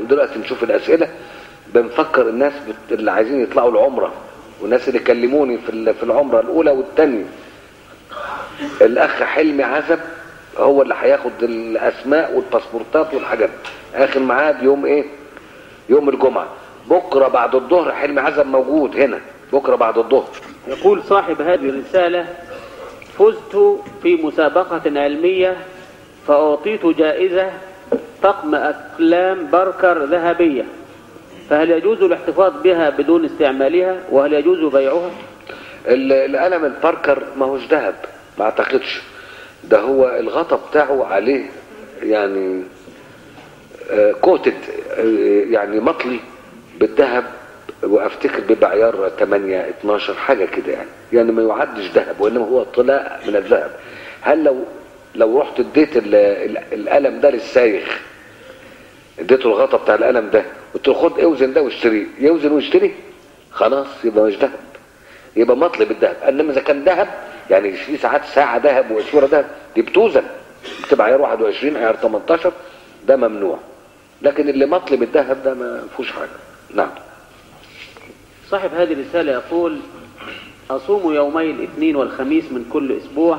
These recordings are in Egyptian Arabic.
دلوقتي نشوف الاسئله بنفكر الناس بت- اللي عايزين يطلعوا العمره والناس اللي كلموني في ال- في العمره الاولى والثانيه الاخ حلمي عزب هو اللي هياخد الاسماء والباسبورتات والحاجات اخر ميعاد يوم ايه يوم الجمعه بكره بعد الظهر حلمي عزب موجود هنا بكره بعد الظهر يقول صاحب هذه الرسالة فزت في مسابقة علمية فأعطيت جائزة طقم أقلام بركر ذهبية فهل يجوز الاحتفاظ بها بدون استعمالها وهل يجوز بيعها ال- القلم الباركر ما هوش ذهب ما اعتقدش ده هو الغطا بتاعه عليه يعني كوتد يعني مطلي بالذهب وافتكر بيبقى عيار 8 12 حاجه كده يعني يعني ما يعدش ذهب وانما هو طلاء من الذهب هل لو لو رحت اديت ال- ال- القلم ده للسايخ اديته الغطا بتاع القلم ده قلت له خد اوزن ده واشتريه يوزن ويشتري خلاص يبقى مش ذهب يبقى مطلب الذهب انما اذا كان ذهب يعني في ساعات ساعه ذهب واسوره ذهب دي بتوزن بتبقى عيار 21 عيار 18 ده ممنوع لكن اللي مطلب الذهب ده ما فيهوش حاجه نعم صاحب هذه الرسالة يقول أصوم يومي الاثنين والخميس من كل أسبوع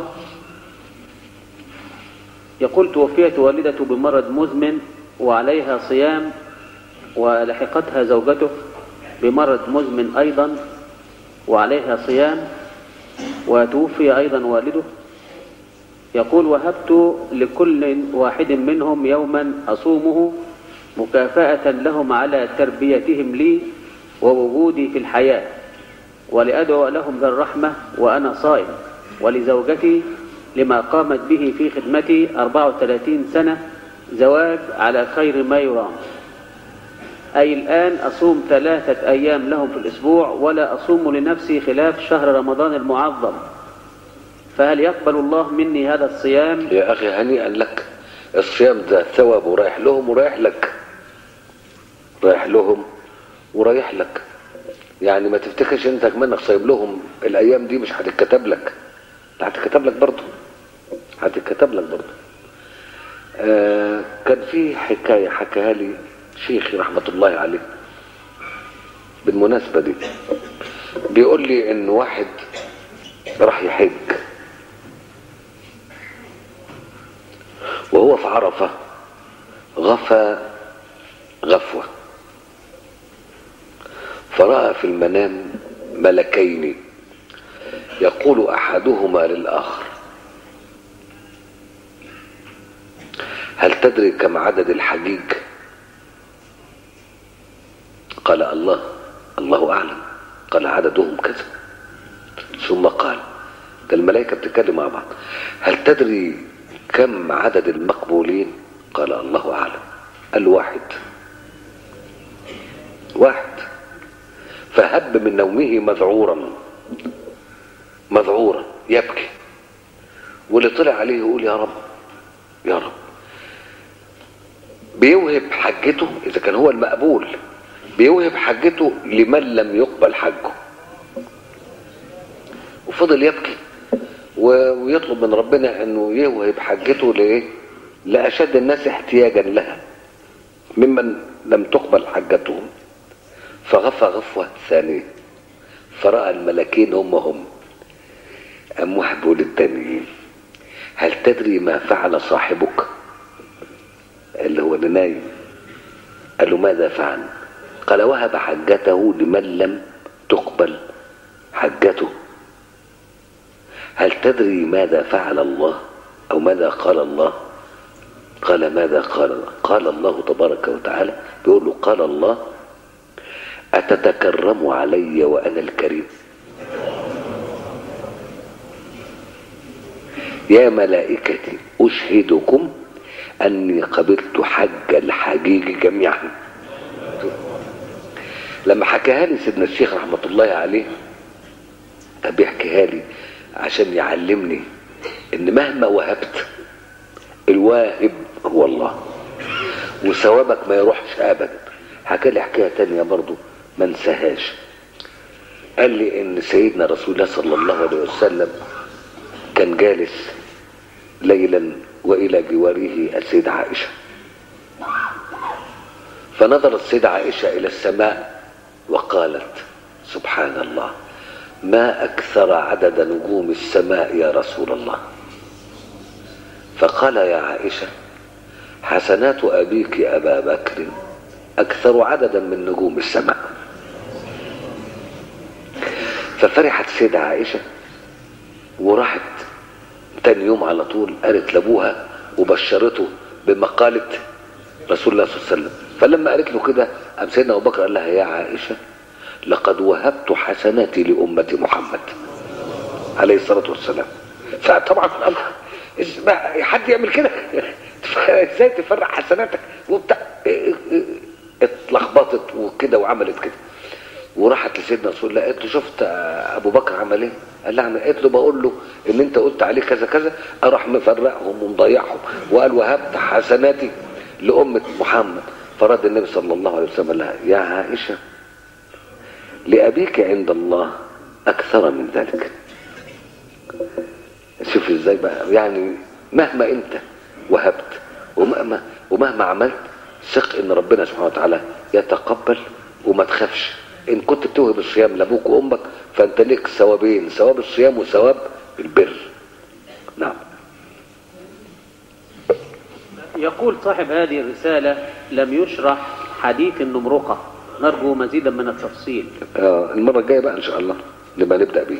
يقول توفيت والدته بمرض مزمن وعليها صيام ولحقتها زوجته بمرض مزمن أيضا وعليها صيام وتوفي أيضا والده يقول وهبت لكل واحد منهم يوما أصومه مكافأة لهم على تربيتهم لي ووجودي في الحياة ولأدعو لهم بالرحمة وأنا صائم ولزوجتي لما قامت به في خدمتي 34 سنة زواج على خير ما يرام أي الآن أصوم ثلاثة أيام لهم في الأسبوع ولا أصوم لنفسي خلاف شهر رمضان المعظم فهل يقبل الله مني هذا الصيام يا اخي هنيئا لك الصيام ده ثواب ورايح لهم ورايح لك رايح لهم ورايح لك يعني ما تفتكرش انت منك صايم لهم الايام دي مش هتتكتب لك ده هتتكتب لك برضه هتتكتب لك برضه آه كان في حكايه حكاها لي شيخي رحمه الله عليه بالمناسبه دي بيقول لي ان واحد راح يحج وهو في عرفة غفى غفوة فرأى في المنام ملكين يقول أحدهما للآخر هل تدري كم عدد الحجيج قال الله الله أعلم قال عددهم كذا ثم قال ده الملائكة بتتكلم مع بعض هل تدري كم عدد المقبولين قال الله أعلم قال واحد واحد فهب من نومه مذعورا مذعورا يبكي واللي طلع عليه يقول يا رب يا رب بيوهب حجته اذا كان هو المقبول بيوهب حجته لمن لم يقبل حجه وفضل يبكي و- ويطلب من ربنا انه يوهب حجته لايه لاشد الناس احتياجا لها ممن لم تقبل حجتهم فغفى غفوة ثانية فرأى الملكين هم هم أم وهبوا للتانيين هل تدري ما فعل صاحبك اللي هو اللي نايم قال له ماذا فعل قال وهب حجته لمن لم تقبل حجته هل تدري ماذا فعل الله او ماذا قال الله قال ماذا قال الله قال الله تبارك وتعالى بيقول له قال الله أتتكرم علي وأنا الكريم يا ملائكتي أشهدكم أني قبلت حج الحجيج جميعا لما حكاها لي سيدنا الشيخ رحمة الله عليه كان بيحكيها لي عشان يعلمني ان مهما وهبت الواهب هو الله وثوابك ما يروحش ابدا حكى لي حكايه تانية برضو ما انساهاش قال لي ان سيدنا رسول الله صلى الله عليه وسلم كان جالس ليلا والى جواره السيدة عائشة فنظرت السيدة عائشة إلى السماء وقالت سبحان الله ما أكثر عدد نجوم السماء يا رسول الله فقال يا عائشة حسنات أبيك أبا بكر أكثر عددا من نجوم السماء ففرحت السيدة عائشة وراحت تاني يوم على طول قالت لابوها وبشرته بمقالة رسول الله صلى الله عليه وسلم فلما قالت له كده قام سيدنا ابو بكر قال لها يا عائشه لقد وهبت حسناتي لامه محمد عليه الصلاه والسلام فطبعا الله إز- ما- حد يعمل كده ازاي تفرق حسناتك وبتاع اتلخبطت وكده وعملت كده وراحت لسيدنا رسول الله قالت له شفت ابو بكر عمل ايه؟ قال لها عمل- قالت له بقول له ان انت قلت عليه كذا كذا اروح مفرقهم ومضيعهم وقال وهبت حسناتي لامه محمد فرد النبي صلى الله عليه وسلم قال لها يا عائشه لابيك عند الله اكثر من ذلك شوف ازاي بقى يعني مهما انت وهبت ومهما ومهما عملت ثق ان ربنا سبحانه وتعالى يتقبل وما تخافش ان كنت بتوهب الصيام لابوك وامك فانت ليك ثوابين ثواب الصيام وثواب البر نعم يقول صاحب هذه الرسالة لم يشرح حديث النمرقة نرجو مزيدا من التفصيل آه المره الجايه بقى ان شاء الله نبقى نبدا بيه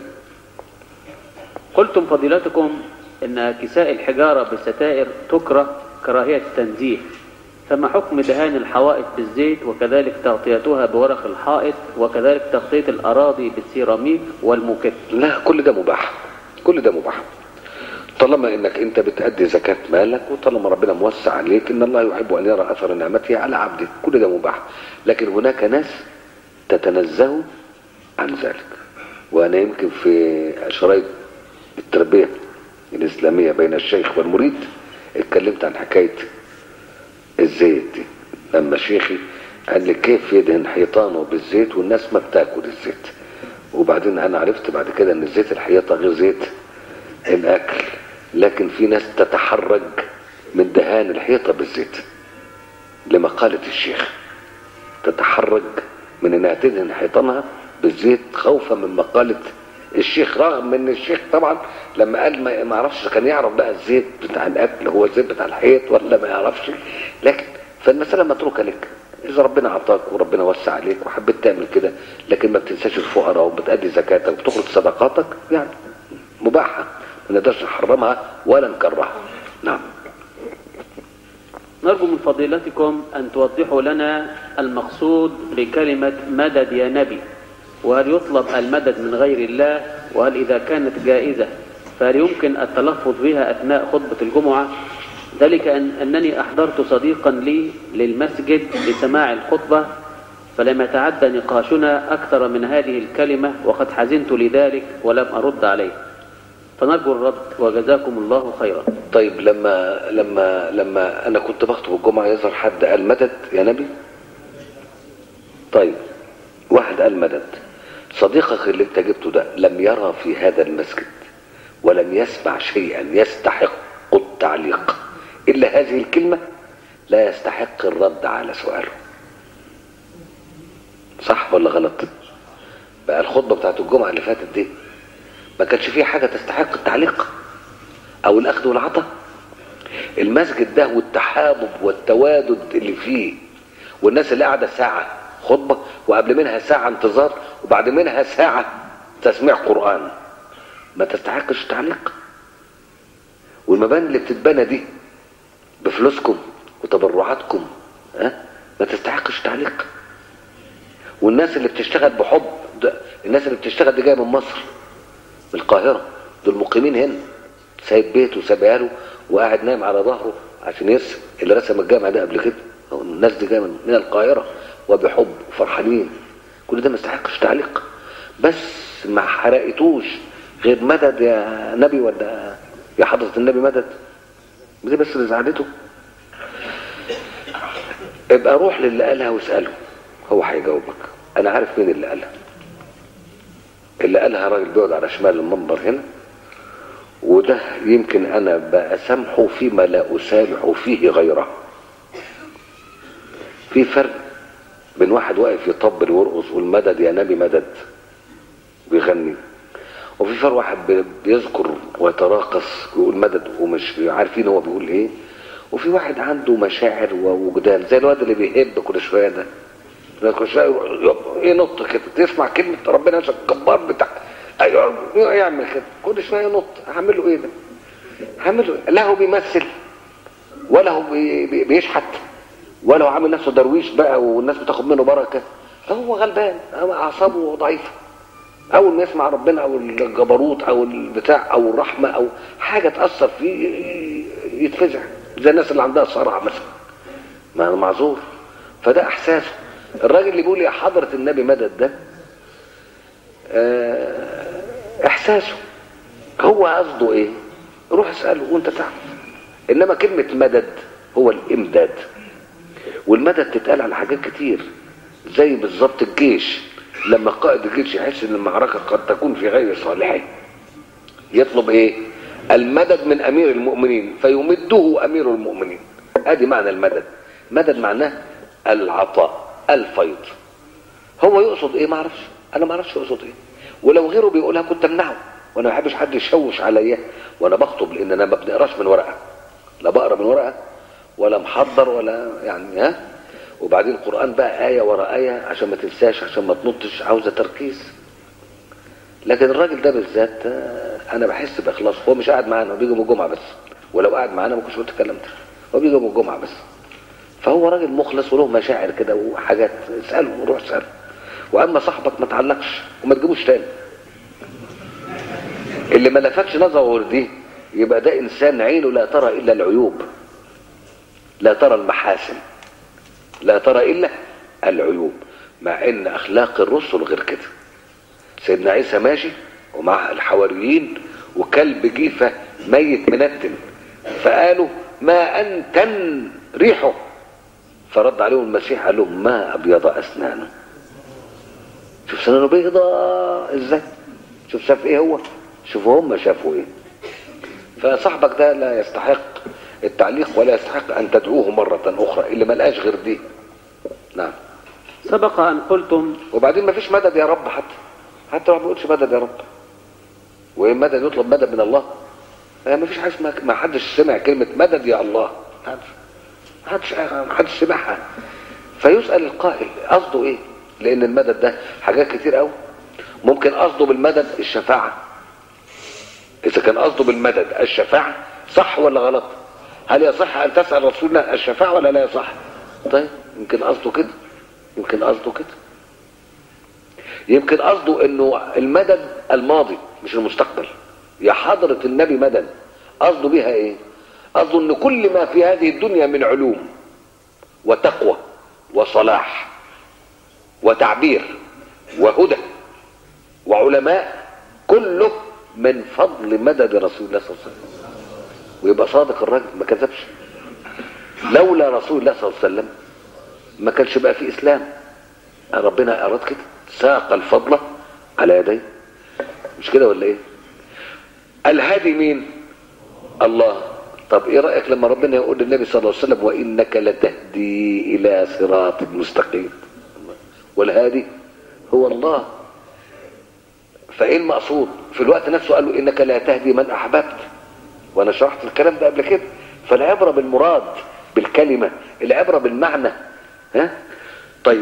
قلتم فضيلتكم ان كساء الحجارة بالستائر تكره كراهية التنزيه فما حكم دهان الحوائط بالزيت وكذلك تغطيتها بورق الحائط وكذلك تغطية الأراضي بالسيراميك والموكيت لا كل ده مباح كل ده مباح طالما انك انت بتأدي زكاة مالك وطالما ربنا موسع عليك ان الله يحب ان يرى اثر نعمته على عبده كل ده مباح لكن هناك ناس تتنزه عن ذلك وانا يمكن في شرايط التربية الاسلامية بين الشيخ والمريد اتكلمت عن حكاية الزيت دي لما شيخي قال لي كيف يدهن حيطانه بالزيت والناس ما بتاكل الزيت وبعدين انا عرفت بعد كده ان زيت الحيطه غير زيت الاكل لكن في ناس تتحرج من دهان الحيطه بالزيت لمقاله الشيخ تتحرج من انها تدهن حيطانها بالزيت خوفا من مقاله الشيخ رغم ان الشيخ طبعا لما قال ما ما اعرفش كان يعرف بقى الزيت بتاع الاكل هو الزيت بتاع الحيط ولا ما يعرفش لكن فالمساله متروكه لك اذا ربنا اعطاك وربنا وسع عليك وحبيت تعمل كده لكن ما بتنساش الفقراء وبتأدي زكاتك وبتخرج صدقاتك يعني مباحه ما نقدرش نحرمها ولا نكرهها نعم نرجو من فضيلتكم أن توضحوا لنا المقصود بكلمة مدد يا نبي وهل يطلب المدد من غير الله وهل إذا كانت جائزة فهل يمكن التلفظ بها أثناء خطبة الجمعة ذلك أن أنني أحضرت صديقا لي للمسجد لسماع الخطبة فلم يتعدى نقاشنا أكثر من هذه الكلمة وقد حزنت لذلك ولم أرد عليه فنرجو الرد وجزاكم الله خيرا طيب لما لما لما انا كنت بخطب الجمعه يظهر حد قال مدد يا نبي طيب واحد قال مدد صديقك اللي انت جبته ده لم يرى في هذا المسجد ولم يسمع شيئا يستحق التعليق الا هذه الكلمه لا يستحق الرد على سؤاله صح ولا غلط بقى الخطبه بتاعت الجمعه اللي فاتت دي ما كانش فيها حاجه تستحق التعليق او الاخذ والعطاء المسجد ده والتحابب والتوادد اللي فيه والناس اللي قاعده ساعه خطبه وقبل منها ساعه انتظار وبعد منها ساعه تسميع قران ما تستحقش التعليق والمباني اللي بتتبنى دي بفلوسكم وتبرعاتكم ها ما تستحقش تعليق والناس اللي بتشتغل بحب ده الناس اللي بتشتغل دي جايه من مصر من القاهره دول مقيمين هنا سايب بيته وسايب عياله وقاعد نايم على ظهره عشان يرسم اللي رسم الجامع ده قبل كده أو الناس دي جايه من من القاهره وبحب وفرحانين كل ده ما يستحقش تعليق بس ما حرقتوش غير مدد يا نبي ولا يا حضره النبي مدد دي بس اللي زعلته ابقى روح للي قالها واساله هو هيجاوبك انا عارف مين اللي قالها اللي قالها راجل بيقعد على شمال المنبر هنا وده يمكن انا بأسامحه فيما لا اسامح فيه غيره في فرق بين واحد واقف يطبل ويرقص يقول مدد يا نبي مدد بيغني وفي فرق واحد بي- بيذكر ويتراقص ويقول مدد ومش عارفين هو بيقول ايه وفي واحد عنده مشاعر ووجدان زي الواد اللي بيهب كل شويه ده ده كل شويه يروح- ينط كده تسمع كلمه ربنا عشان الجبار بتاع ايوه يعمل كده كل شويه ينط هعمل له ايه ده؟ هعمل له إيه؟ لا هو بيمثل ولا هو بي- بي- بيشحت ولا هو عامل نفسه درويش بقى والناس بتاخد منه بركه هو غلبان هو اعصابه ضعيفه اول ما يسمع ربنا او الجبروت او البتاع او الرحمه او حاجه تاثر فيه يتفزع زي الناس اللي عندها صرع مثلا ما معذور فده احساسه الراجل اللي بيقول يا حضره النبي مدد ده آه، احساسه هو قصده ايه روح اساله وانت تعرف انما كلمه مدد هو الامداد والمدد تتقال على حاجات كتير زي بالظبط الجيش لما قائد الجيش يحس ان المعركه قد تكون في غير صالحه يطلب ايه المدد من امير المؤمنين فيمده امير المؤمنين ادي معنى المدد مدد معناه العطاء الفيض هو يقصد ايه ما اعرفش انا ما اعرفش يقصد ايه ولو غيره بيقولها كنت امنعه وانا ما بحبش حد يشوش عليا وانا بخطب لان انا ما بنقراش من ورقه لا بقرا من ورقه ولا محضر ولا يعني ها وبعدين القران بقى ايه ورا ايه عشان ما تنساش عشان ما تنطش عاوزه تركيز لكن الراجل ده بالذات آه، انا بحس باخلاص هو مش قاعد معانا هو بيجي من الجمعه بس ولو قاعد معانا ما كنتش قلت الكلام ده هو بيجي من الجمعه بس فهو راجل مخلص وله مشاعر كده وحاجات اساله روح اساله واما صاحبك ما تعلقش وما تجيبوش تاني اللي ما لفتش نظره غير دي يبقى ده انسان عينه لا ترى الا العيوب لا ترى المحاسن لا ترى الا العيوب مع ان اخلاق الرسل غير كده سيدنا عيسى ماشي ومع الحواريين وكلب جيفه ميت منتن فقالوا ما انتن ريحه فرد عليهم المسيح قال لهم ما ابيض اسنانه شوف سنانه بيضاء ازاي شوف شاف ايه هو شوفوا هم شافوا ايه فصاحبك ده لا يستحق التعليق ولا يستحق ان تدعوه مرة اخرى اللي ملقاش غير دي نعم سبق أن قلتم وبعدين ما فيش مدد يا رب حتى حتى ما بيقولش مدد يا رب وإن مدد يطلب مدد من الله ما فيش حاجه اسمها ما حدش سمع كلمه مدد يا الله ما حدش ما حدش سمعها فيسال القائل قصده ايه لان المدد ده حاجات كتير قوي ممكن قصده بالمدد الشفاعه اذا كان قصده بالمدد الشفاعه صح ولا غلط هل يصح ان تسال رسولنا الشفاعه ولا لا يصح طيب يمكن قصده كده يمكن قصده كده يمكن قصده انه المدد الماضي مش المستقبل يا حضرة النبي مدد قصده بيها ايه قصده ان كل ما في هذه الدنيا من علوم وتقوى وصلاح وتعبير وهدى وعلماء كله من فضل مدد رسول الله صلى الله عليه وسلم ويبقى صادق الراجل ما كذبش لولا رسول الله صلى الله عليه وسلم ما كانش بقى في اسلام ربنا اراد كده ساق الفضل على يديه مش كده ولا ايه الهادي مين الله طب ايه رايك لما ربنا يقول للنبي صلى الله عليه وسلم وانك لتهدي الى صراط مستقيم والهادي هو الله فايه المقصود في الوقت نفسه قال له انك لا تهدي من احببت وانا شرحت الكلام ده قبل كده فالعبره بالمراد بالكلمه العبره بالمعنى ها طيب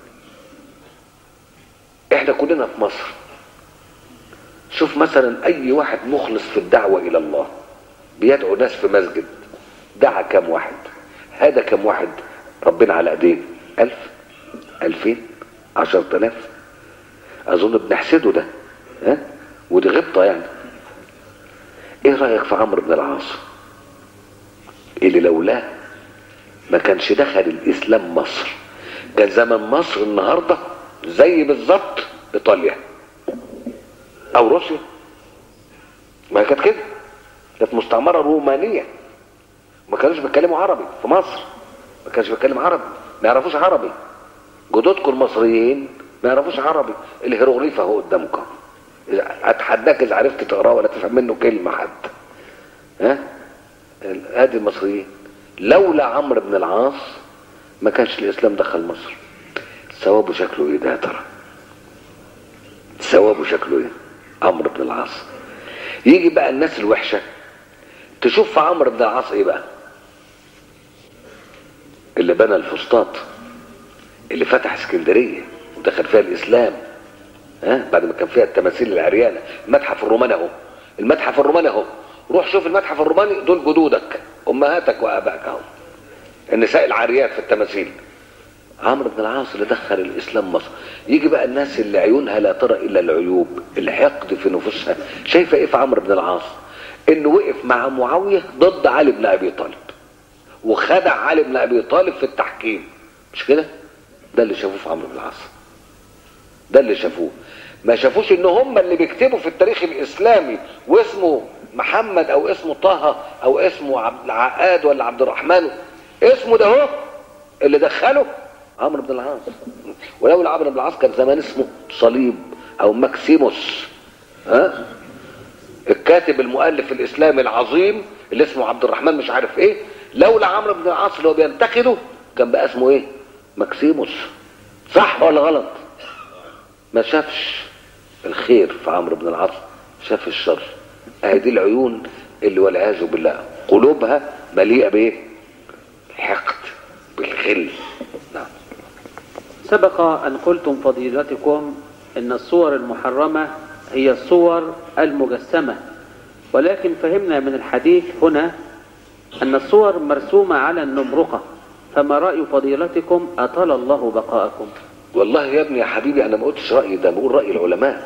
احنا كلنا في مصر شوف مثلا اي واحد مخلص في الدعوه الى الله بيدعو ناس في مسجد دعا كم واحد هذا كم واحد ربنا على ايديه الف الفين عشرة الاف اظن بنحسده ده ها ودي غبطه يعني ايه رايك في عمرو بن العاص اللي لولاه ما كانش دخل الاسلام مصر كان زمن مصر النهارده زي بالظبط ايطاليا او روسيا ما كانت كده كانت مستعمره رومانيه ما كانوش بيتكلموا عربي في مصر ما كانش بيتكلم عربي ما يعرفوش عربي جدودكم المصريين ما يعرفوش عربي الهيروغليف اهو قدامكم اتحداك اذا عرفت تقراه ولا تفهم منه كلمه حتى ها ادي المصريين لولا عمرو بن العاص ما كانش الاسلام دخل مصر ثوابه شكله ايه ده يا ترى ثوابه شكله ايه عمرو بن العاص يجي بقى الناس الوحشه تشوف في عمرو بن العاص ايه بقى اللي بنى الفسطاط اللي فتح اسكندريه ودخل فيها الاسلام ها بعد ما كان فيها التماثيل العريانه المتحف الروماني اهو المتحف الروماني اهو روح شوف المتحف الروماني دول جدودك امهاتك وابائك اهو النساء العاريات في التماثيل عمرو بن العاص اللي دخل الاسلام مصر يجي بقى الناس اللي عيونها لا ترى الا العيوب الحقد في نفوسها شايفه ايه في عمرو بن العاص انه وقف مع معاويه ضد علي بن ابي طالب وخدع علي بن ابي طالب في التحكيم مش كده ده اللي شافوه في عمرو بن العاص ده اللي شافوه ما شافوش ان هم اللي بيكتبوا في التاريخ الاسلامي واسمه محمد او اسمه طه او اسمه عبد العقاد ولا عبد الرحمن اسمه ده هو اللي دخله عمرو بن العاص ولولا عمرو بن العاص كان زمان اسمه صليب او ماكسيموس ها الكاتب المؤلف الاسلامي العظيم اللي اسمه عبد الرحمن مش عارف ايه لولا عمرو بن العاص اللي هو بينتقده كان بقى اسمه ايه ماكسيموس صح ولا غلط ما شافش الخير في عمرو بن العاص شاف الشر اهي دي العيون اللي والعياذ بالله قلوبها مليئه بايه الحقد بالغل نعم سبق أن قلتم فضيلتكم أن الصور المحرمة هي الصور المجسمة ولكن فهمنا من الحديث هنا أن الصور مرسومة على النمرقة فما رأي فضيلتكم أطال الله بقاءكم والله يا ابني يا حبيبي انا ما قلتش رايي ده بقول راي العلماء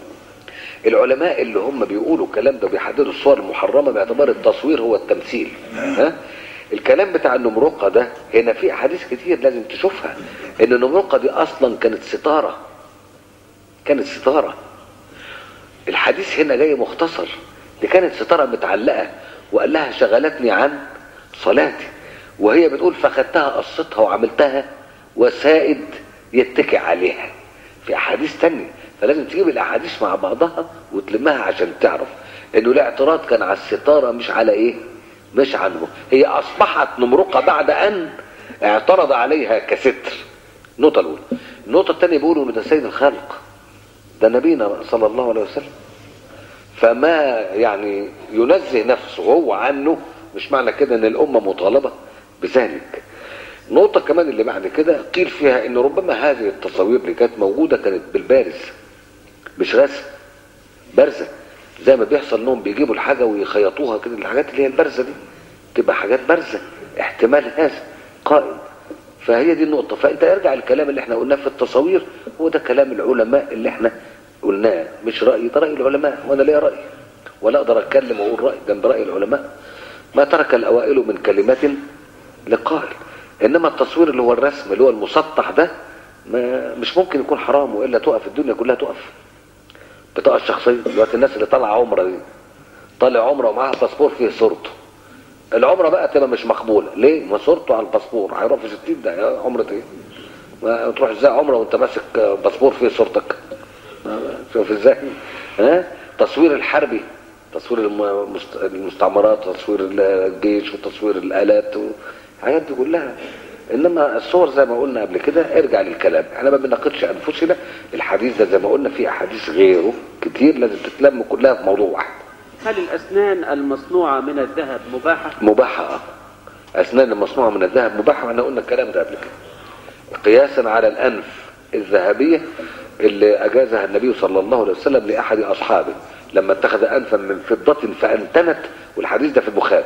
العلماء اللي هم بيقولوا الكلام ده بيحددوا الصور المحرمه باعتبار التصوير هو التمثيل ها الكلام بتاع النمرقه ده هنا في احاديث كتير لازم تشوفها ان النمرقه دي اصلا كانت ستاره كانت ستاره الحديث هنا جاي مختصر دي كانت ستاره متعلقه وقال لها شغلتني عن صلاتي وهي بتقول فخدتها قصتها وعملتها وسائد يتكئ عليها في احاديث تانية فلازم تجيب الاحاديث مع بعضها وتلمها عشان تعرف انه الاعتراض كان على الستاره مش على ايه مش عنه هي اصبحت نمرقه بعد ان اعترض عليها كستر النقطه الاولى النقطه الثانيه بيقولوا ان ده سيد الخلق ده نبينا صلى الله عليه وسلم فما يعني ينزه نفسه هو عنه مش معنى كده ان الامه مطالبه بذلك نقطة كمان اللي بعد كده قيل فيها ان ربما هذه التصاوير اللي كانت موجودة كانت بالبارز مش رسم بارزة زي ما بيحصل انهم بيجيبوا الحاجة ويخيطوها كده الحاجات اللي هي البارزة دي تبقى حاجات بارزة احتمال هذا قائم فهي دي النقطة فانت ارجع الكلام اللي احنا قلناه في التصاوير هو ده كلام العلماء اللي احنا قلناه مش رأيي ده رأي العلماء وانا ليا رأي ولا اقدر اتكلم واقول رأي جنب رأي العلماء ما ترك الاوائل من كلمة لقائل انما التصوير اللي هو الرسم اللي هو المسطح ده ما مش ممكن يكون حرام والا تقف الدنيا كلها تقف بطاقه الشخصيه دلوقتي الناس اللي طالعه عمره دي طالع عمره ومعاها باسبور فيه صورته العمره بقى تبقى مش مقبوله ليه ما صورته على الباسبور هيروح في 60 ده يا عمره ايه ما تروح ازاي عمره وانت ماسك باسبور فيه صورتك شوف ازاي ها تصوير الحربي تصوير المست- المستعمرات تصوير الجيش وتصوير الالات الحاجات دي كلها انما الصور زي ما قلنا قبل كده ارجع للكلام احنا ما بنناقضش انفسنا الحديث ده زي ما قلنا فيه احاديث غيره كتير لازم تتلم كلها في موضوع واحد هل الأسنان المصنوعة من الذهب مباحة؟ مباحة اه اسنان المصنوعة من الذهب مباحة واحنا قلنا الكلام ده قبل كده قياسا على الانف الذهبية اللي اجازها النبي صلى الله عليه وسلم لاحد اصحابه لما اتخذ انفا من فضة فانتنت والحديث ده في البخاري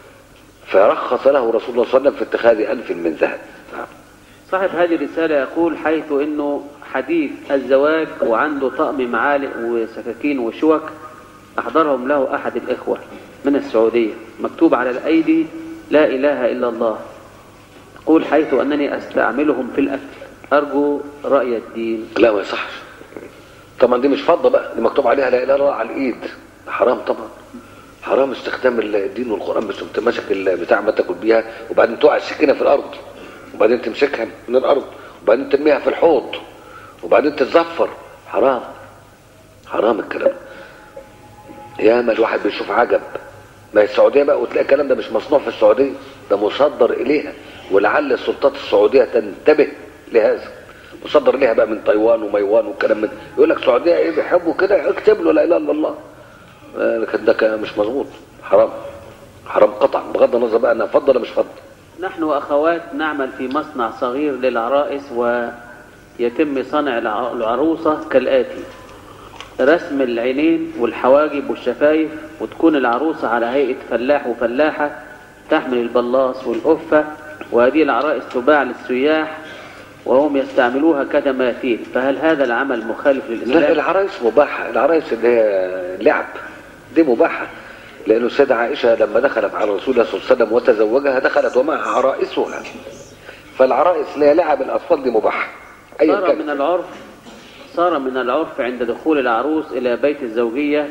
فرخص له رسول الله صلى الله عليه وسلم في اتخاذ انف من ذهب نعم. صاحب هذه الرسالة يقول حيث انه حديث الزواج وعنده طقم معالق وسكاكين وشوك احضرهم له احد الاخوة من السعودية مكتوب على الايدي لا اله الا الله يقول حيث انني استعملهم في الاكل ارجو رأي الدين لا ما يصحش طبعا دي مش فضه بقى دي مكتوب عليها لا اله الا الله على الايد حرام طبعا حرام استخدام الدين والقران بس انت ماسك البتاع ما تاكل بيها وبعدين توقع السكينه في الارض وبعدين تمسكها من الارض وبعدين ترميها في الحوض وبعدين تتزفر حرام حرام الكلام ياما الواحد بيشوف عجب ما هي السعوديه بقى وتلاقي الكلام ده مش مصنوع في السعوديه ده مصدر اليها ولعل السلطات السعوديه تنتبه لهذا مصدر ليها بقى من تايوان ومايوان والكلام من يقول لك السعوديه ايه بيحبوا كده اكتب له لا اله الا الله آه، لكن ده كان مش مظبوط حرام حرام قطعا بغض النظر بقى انا افضل ولا مش افضل نحن أخوات نعمل في مصنع صغير للعرائس ويتم صنع الع- العروسة كالآتي رسم العينين والحواجب والشفايف وتكون العروسة على هيئة فلاح وفلاحة تحمل البلاص والقفة وهذه العرائس تباع للسياح وهم يستعملوها كتماثيل فهل هذا العمل مخالف لا للإسلام؟ العرايس مباحة العرايس اللي هي لعب دي مباحة لأنه السيدة عائشة لما دخلت على رسول الله صلى الله عليه وسلم وتزوجها دخلت ومعها عرائسها فالعرائس اللي هي لعب الأطفال دي مباحة أيا صار كان من العرف صار من العرف عند دخول العروس إلى بيت الزوجية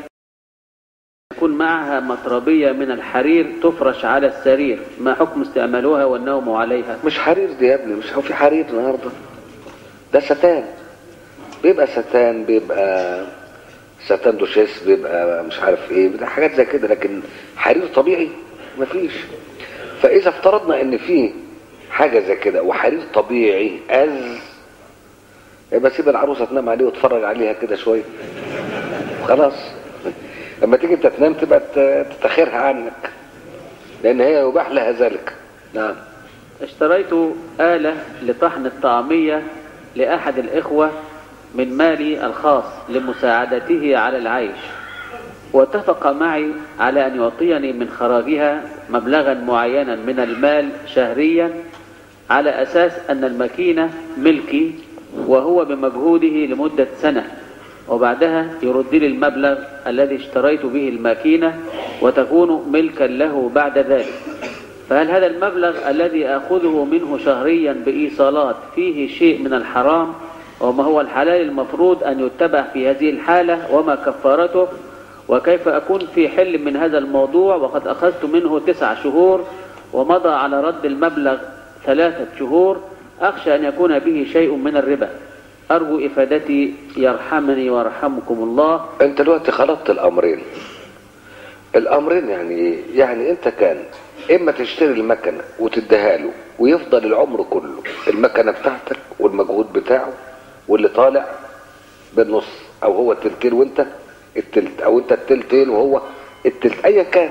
يكون معها مطربية من الحرير تفرش على السرير ما حكم استعمالها والنوم عليها مش حرير دي يا ابني مش هو في حرير النهارده ده ستان بيبقى ستان بيبقى ستان دوشيس بيبقى مش عارف ايه بيبقى حاجات زي كده لكن حرير طبيعي مفيش فاذا افترضنا ان في حاجه زي كده وحرير طبيعي از يبقى سيب العروسه تنام عليه وتتفرج عليها كده شويه خلاص لما تيجي انت تنام تبقى ت- تتخيرها عنك لان هي يباح لها ذلك نعم اشتريت آلة لطحن الطعمية لأحد الإخوة من مالي الخاص لمساعدته على العيش واتفق معي على أن يعطيني من خراجها مبلغا معينا من المال شهريا على أساس أن الماكينة ملكي وهو بمجهوده لمدة سنة وبعدها يرد لي المبلغ الذي اشتريت به الماكينة وتكون ملكا له بعد ذلك فهل هذا المبلغ الذي آخذه منه شهريا بإيصالات فيه شيء من الحرام وما هو الحلال المفروض أن يتبع في هذه الحالة وما كفارته وكيف أكون في حل من هذا الموضوع وقد أخذت منه تسع شهور ومضى على رد المبلغ ثلاثة شهور أخشى أن يكون به شيء من الربا أرجو إفادتي يرحمني ويرحمكم الله انت دلوقتي خلطت الامرين الامرين يعني ايه يعني انت كان اما تشتري المكنه وتديها له ويفضل العمر كله المكنه بتاعتك والمجهود بتاعه واللي طالع بالنص او هو التلتين وانت التلت او انت التلتين وهو التلت ايا كان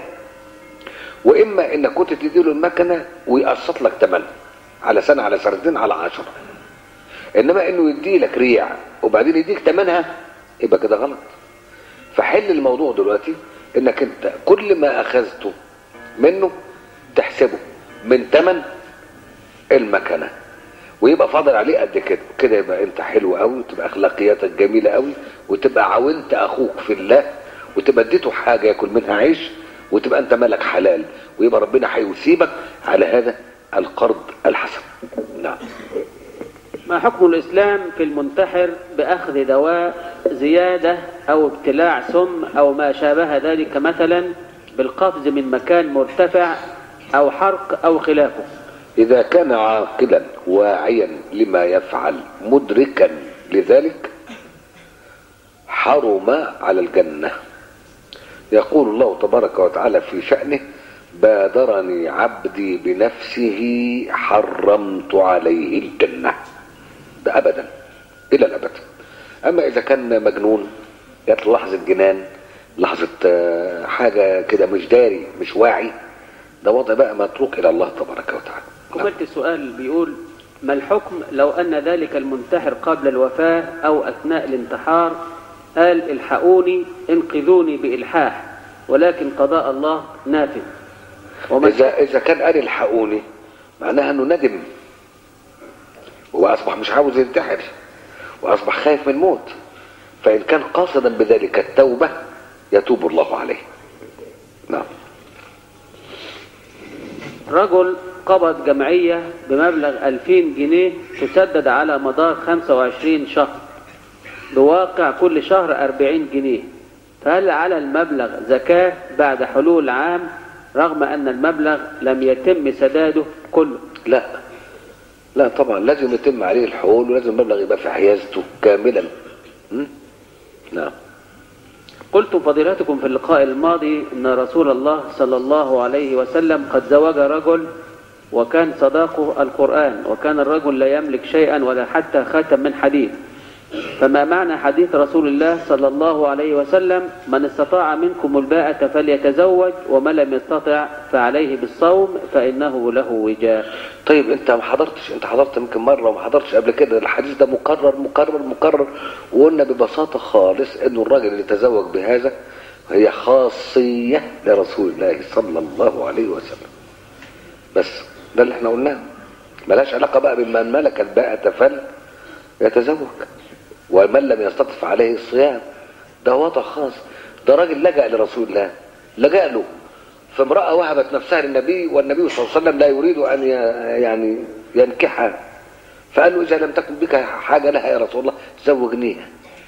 واما انك كنت تديله المكنه ويقسط لك ثمنها على سنه على سنتين على عشرة انما انه يدي لك ريع وبعدين يديك ثمنها يبقى كده غلط فحل الموضوع دلوقتي انك انت كل ما اخذته منه تحسبه من ثمن المكنه ويبقى فاضل عليه قد كده كده يبقى انت حلو قوي وتبقى اخلاقياتك جميله قوي وتبقى عاونت اخوك في الله وتبقى اديته حاجه ياكل منها عيش وتبقى انت مالك حلال ويبقى ربنا هيثيبك على هذا القرض الحسن نعم ما حكم الإسلام في المنتحر بأخذ دواء زيادة أو ابتلاع سم أو ما شابه ذلك مثلا بالقفز من مكان مرتفع أو حرق أو خلافه إذا كان عاقلا واعيا لما يفعل مدركا لذلك حرم على الجنة يقول الله تبارك وتعالى في شأنه بادرني عبدي بنفسه حرمت عليه الجنة ده أبدا إلى الأبد أما إذا كان مجنون جات له لحظة جنان لحظة آه، حاجة كده مش داري مش واعي ده وضع بقى متروك إلى الله تبارك وتعالى نعم. قبلت السؤال بيقول ما الحكم لو أن ذلك المنتحر قبل الوفاة أو أثناء الانتحار قال الحقوني انقذوني بإلحاح ولكن قضاء الله نافذ وما إذا إذا كان قال الحقوني معناها إنه ندم وأصبح مش عاوز ينتحر وأصبح خايف من الموت فإن كان قاصدا بذلك التوبة يتوب الله عليه نعم رجل قبض جمعية بمبلغ 2000 جنيه تسدد على مدار 25 شهر بواقع كل شهر 40 جنيه فهل على المبلغ زكاة بعد حلول عام رغم أن المبلغ لم يتم سداده كله لا لا طبعا لازم يتم عليه الحول ولازم المبلغ يبقى في حيازته كاملا م? نعم قلت فضيلتكم في اللقاء الماضي أن رسول الله صلى الله عليه وسلم قد زوج رجل وكان صداقه القرآن وكان الرجل لا يملك شيئا ولا حتى خاتم من حديد فما معنى حديث رسول الله صلى الله عليه وسلم من استطاع منكم الباءة فليتزوج ومن لم يستطع فعليه بالصوم فإنه له وجاء طيب انت ما حضرتش انت حضرت يمكن مره وما حضرتش قبل كده الحديث ده مكرر مكرر مكرر وقلنا ببساطه خالص انه الراجل اللي تزوج بهذا هي خاصيه لرسول الله صلى الله عليه وسلم بس ده اللي احنا قلناه ملهاش علاقه بقى بمن ملك الباءة فل يتزوج ومن لم يستطف عليه الصيام ده وضع خاص ده راجل لجأ لرسول الله لجأ له فامرأة وهبت نفسها للنبي والنبي صلى الله عليه وسلم لا يريد أن ي- يعني ينكحها فقال له إذا لم تكن بك حاجة لها يا رسول الله زوجنيها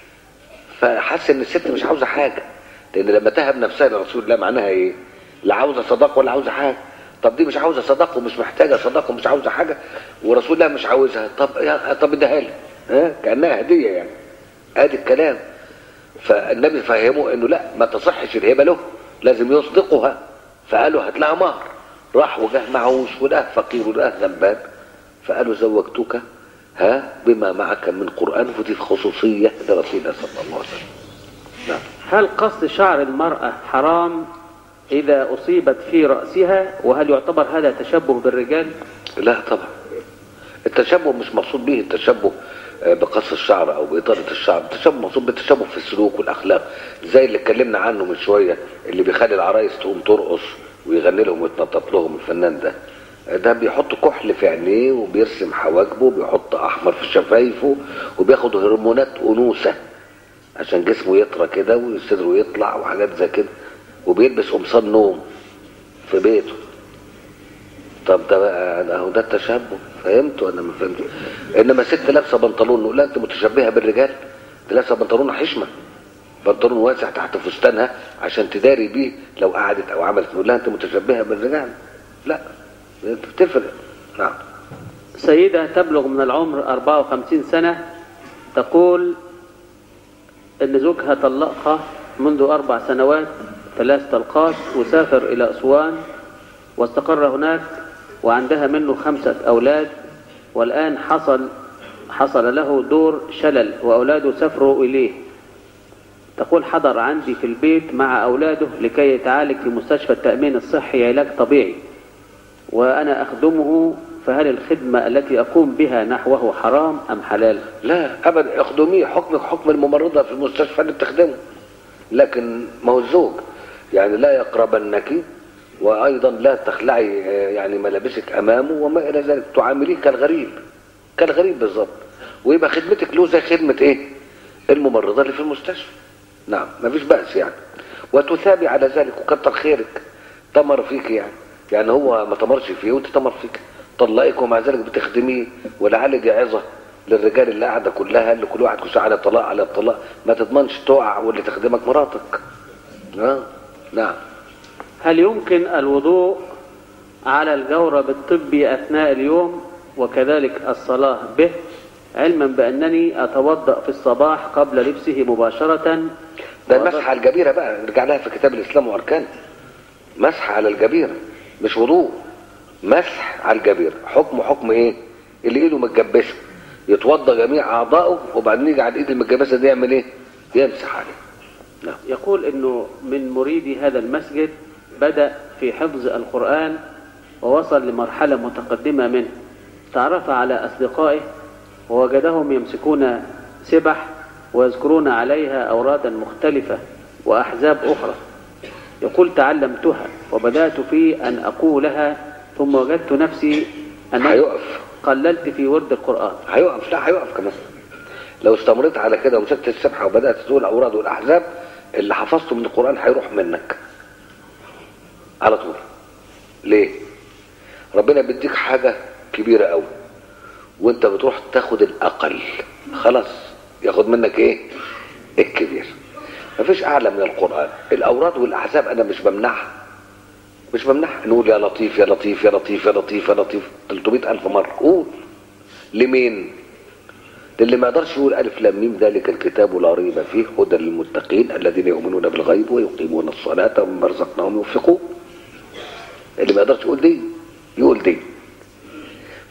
فحس إن الست مش عاوزة حاجة لأن لما تهب نفسها لرسول الله معناها إيه؟ لا عاوزة صداق ولا عاوزة حاجة طب دي مش عاوزة صداق ومش محتاجة صداق ومش عاوزة حاجة ورسول الله مش عاوزها طب يا طب اديها لي ها كأنها هدية يعني ادي الكلام فالنبي فهمه انه لا ما تصحش الهبه له لازم يصدقها فقالوا هات لها مهر راح وجاه معوش وده فقير وده غلبان فقالوا زوجتك ها بما معك من قران ودي خصوصيه لرسول الله صلى الله عليه وسلم نعم هل قص شعر المرأة حرام إذا أصيبت في رأسها وهل يعتبر هذا تشبه بالرجال لا طبعا التشبه مش مقصود به التشبه آه، بقص الشعر او باطاله الشعر التشبه مقصود بالتشبه في السلوك والاخلاق زي اللي اتكلمنا عنه من شويه اللي بيخلي العرايس تقوم ترقص ويغني لهم ويتنطط لهم الفنان ده ده بيحط كحل في عينيه وبيرسم حواجبه وبيحط احمر في شفايفه وبياخد هرمونات انوثه عشان جسمه يطرى كده وصدره يطلع وحاجات زي كده وبيلبس قمصان نوم في بيته طب ده بقى ده اهو ده التشبه فهمت ولا ما فهمت انما ست لابسه بنطلون نقول لها انت متشبهه بالرجال دي لابسه بنطلون حشمه بنطلون واسع تحت فستانها عشان تداري بيه لو قعدت او عملت نقول لها انت متشبهه بالرجال لا بتفرق نعم سيدة تبلغ من العمر 54 سنة تقول إن زوجها طلقها منذ أربع سنوات ثلاث طلقات وسافر إلى أسوان واستقر هناك وعندها منه خمسة أولاد والآن حصل حصل له دور شلل وأولاده سافروا إليه تقول حضر عندي في البيت مع أولاده لكي يتعالج في مستشفى التأمين الصحي علاج طبيعي وأنا أخدمه فهل الخدمة التي أقوم بها نحوه حرام أم حلال لا ابدا اخدميه حكمك حكم الممرضه في المستشفى اللي بتخدمه لكن ما هو الزوج يعني لا يقربنك وايضا لا تخلعي آه، يعني ملابسك امامه وما الى ذلك تعامليه كالغريب كالغريب بالظبط ويبقى خدمتك له زي خدمه ايه الممرضه اللي في المستشفى نعم ما فيش باس يعني وتثابي على ذلك وكتر خيرك تمر فيك يعني يعني هو ما تمرش فيه وانت تمر فيك طلقك ومع ذلك بتخدميه ولعل دي عظه للرجال اللي قاعده كلها اللي كل واحد كل على طلاق على طلاق ما تضمنش تقع واللي تخدمك مراتك آه. نعم هل يمكن الوضوء على الجورب الطبي أثناء اليوم وكذلك الصلاة به علما بأنني أتوضأ في الصباح قبل لبسه مباشرة ده المسح على الجبيره بقى نرجع لها في كتاب الاسلام واركانه مسح على الجبيره مش وضوء مسح على الجبيره حكمه حكم ايه اللي ايده متجبسه يتوضا جميع اعضائه وبعدين يجي على الايد المتجبسه دي يعمل ايه يمسح عليه نعم يقول انه من مريدي هذا المسجد بدأ في حفظ القرآن ووصل لمرحلة متقدمة منه تعرف على أصدقائه ووجدهم يمسكون سبح ويذكرون عليها أورادا مختلفة وأحزاب أخرى يقول تعلمتها وبدأت في أن أقولها ثم وجدت نفسي أن هيقف قللت في ورد القرآن هيقف لا هيقف كمان لو استمريت على كده ومسكت السبحه وبدات تقول الاوراد والاحزاب اللي حفظته من القران هيروح منك على طول ليه ربنا بيديك حاجه كبيره قوي وانت بتروح تاخد الاقل خلاص ياخد منك ايه الكبير مفيش اعلى من القران الاوراد والاحزاب انا مش بمنعها مش بمنعها نقول يا لطيف يا لطيف يا لطيف يا لطيف يا لطيف 300 الف مره قول لمين للي ما يقدرش يقول الف لام ميم ذلك الكتاب لا ريب فيه هدى للمتقين الذين يؤمنون بالغيب ويقيمون الصلاه ومما رزقناهم ينفقون اللي ما يقدرش يقول دي يقول دي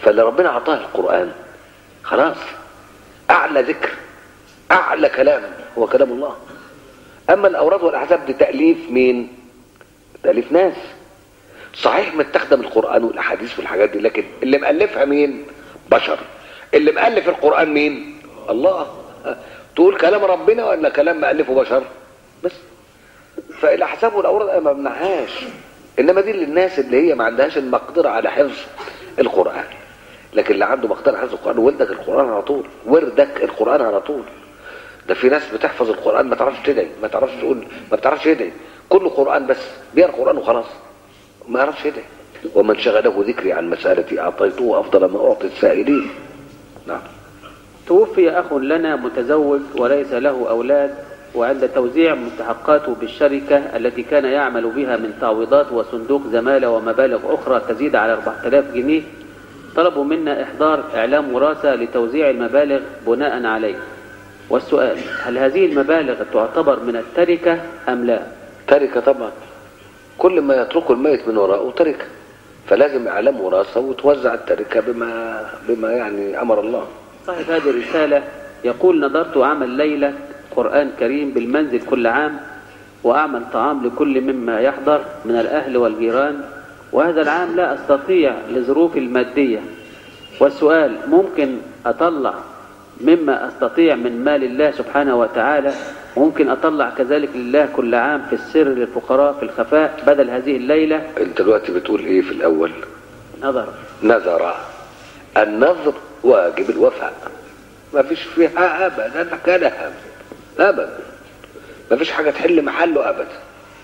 فاللي ربنا اعطاه القران خلاص اعلى ذكر اعلى كلام هو كلام الله اما الاوراد والاحزاب دي تاليف مين تاليف ناس صحيح متخدم القران والاحاديث والحاجات دي لكن اللي مالفها مين بشر اللي مالف القران مين الله تقول كلام ربنا ولا كلام مالفه بشر بس فالاحزاب والاوراد أنا ما بمنعهاش انما دي للناس اللي هي ما عندهاش المقدره على حفظ القران لكن اللي عنده مقدره على حفظ القران وردك القران على طول وردك القران على طول ده في ناس بتحفظ القران ما تعرفش تدعي ما تعرفش تقول ما بتعرفش يدعي كله قران بس بيقرا القران وخلاص ما يعرفش يدعي ومن شغله ذكري عن مسالتي اعطيته افضل ما اعطي السائلين نعم توفي أخ لنا متزوج وليس له أولاد وعند توزيع مستحقاته بالشركة التي كان يعمل بها من تعويضات وصندوق زمالة ومبالغ أخرى تزيد على 4000 جنيه طلبوا منا إحضار إعلام وراثة لتوزيع المبالغ بناء عليه والسؤال هل هذه المبالغ تعتبر من التركة أم لا؟ تركه طبعا كل ما يتركه الميت من وراءه تركه فلازم اعلام وراثه وتوزع التركه بما بما يعني امر الله صاحب هذه الرسالة يقول نظرت عمل ليلة قرآن كريم بالمنزل كل عام وأعمل طعام لكل مما يحضر من الأهل والجيران وهذا العام لا أستطيع لظروفي المادية والسؤال ممكن أطلع مما أستطيع من مال الله سبحانه وتعالى ممكن أطلع كذلك لله كل عام في السر للفقراء في الخفاء بدل هذه الليلة انت دلوقتي بتقول ايه في الاول نظر نذر النذر واجب الوفاء ما فيش فيها ابدا كلام ابدا ما فيش حاجه تحل محله ابدا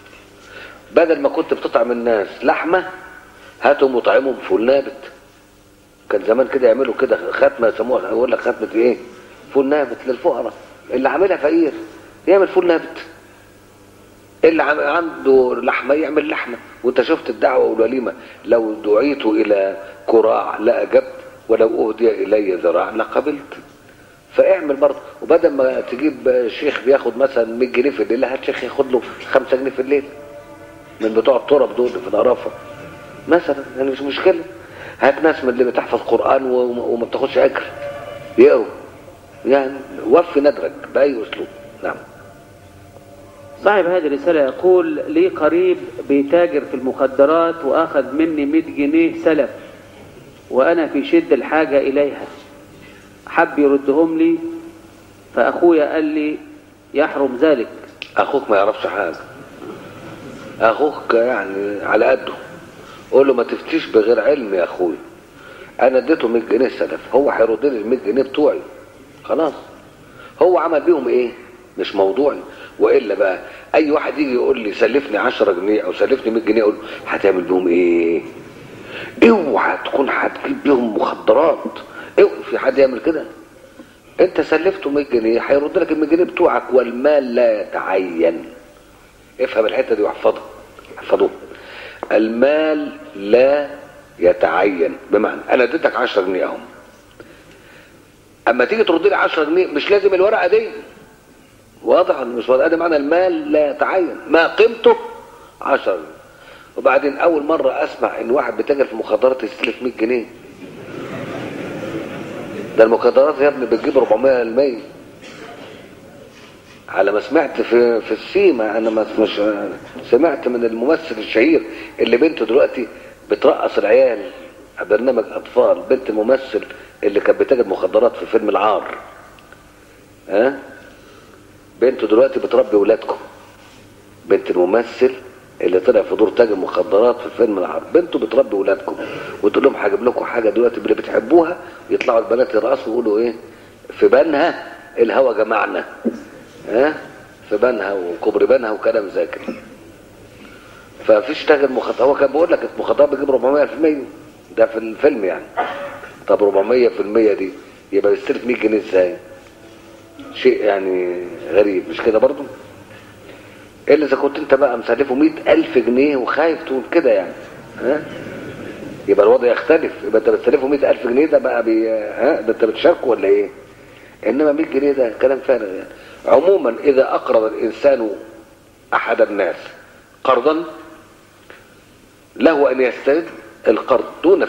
بدل ما كنت بتطعم الناس لحمه هاتهم وطعمهم فول نابت كان زمان كده يعملوا كده ختمه يسموها يقول لك ختمه ايه فول نابت للفقراء اللي عاملها فقير يعمل فول نابت اللي عم- عنده لحمه يعمل لحمه وانت شفت الدعوه والوليمه لو دعيت الى كراع لاجبت ولو اهدي الي ذراع لقبلت فاعمل برضه وبدل ما تجيب شيخ بياخد مثلا 100 جنيه في الليل هات شيخ ياخد له 5 جنيه في الليل من بتوع الطرب دول في القرافه مثلا يعني مش مشكله هات ناس من اللي بتحفظ قران وما وما بتاخدش اجر يقروا يعني وفي ندرك باي اسلوب نعم صاحب هذه الرسالة يقول لي قريب بيتاجر في المخدرات وأخذ مني 100 جنيه سلف وأنا في شد الحاجة إليها حب يردهم لي فأخويا قال لي يحرم ذلك اخوك ما يعرفش حاجه اخوك يعني على قده قول له ما تفتيش بغير علم يا اخوي انا اديته 100 جنيه سلف هو هيرد لي ال 100 جنيه بتوعي خلاص هو عمل بيهم ايه مش موضوعي والا بقى اي واحد يجي يقول لي سلفني 10 جنيه او سلفني 100 جنيه اقول له هتعمل بيهم ايه اوعى تكون هتجيب بيهم مخدرات اوعى في حد يعمل كده انت سلفته 100 جنيه هيرد لك ال 100 جنيه بتوعك والمال لا يتعين افهم الحته دي واحفظها احفظوها المال لا يتعين بمعنى انا اديتك 10 جنيه اهم اما تيجي ترد لي 10 جنيه مش لازم الورقه دي واضح ولا مش واضح ده معنى المال لا يتعين ما قيمته 10 جنيه وبعدين اول مره اسمع ان واحد بيتاجر في مخدرات يستلف 100 جنيه ده المخدرات يا ابني بتجيب 400 المية على ما سمعت في في السيما انا ما مش سمعت من الممثل الشهير اللي بنته دلوقتي بترقص العيال برنامج اطفال بنت الممثل اللي كانت بتاجر مخدرات في فيلم العار ها بنته دلوقتي بتربي ولادكم بنت الممثل اللي طلع في دور تاجر مخدرات في فيلم العار بنته بتربي ولادكم وتقول لهم هجيب لكم حاجه دلوقتي اللي بتحبوها يطلعوا البنات يرقصوا ويقولوا ايه في بنها الهوى جمعنا ها في بنها وكبر بنها وكلام زي كده ففيش تاجر مخدرات هو كان بيقول لك المخدرات بتجيب 400% ده في الفيلم يعني طب 400% دي يبقى يستلف 100 جنيه ازاي؟ شيء يعني غريب مش كده برضه؟ الا اذا كنت انت بقى مسلفه 100000 جنيه وخايف تقول كده يعني ها يبقى الوضع يختلف يبقى انت بتسلفه 100000 جنيه ده بقى بي ها ده انت بتشاركه ولا ايه انما 100 جنيه ده كلام فارغ يعني عموما اذا اقرض الانسان احد الناس قرضا له ان يسترد القرض دون فائده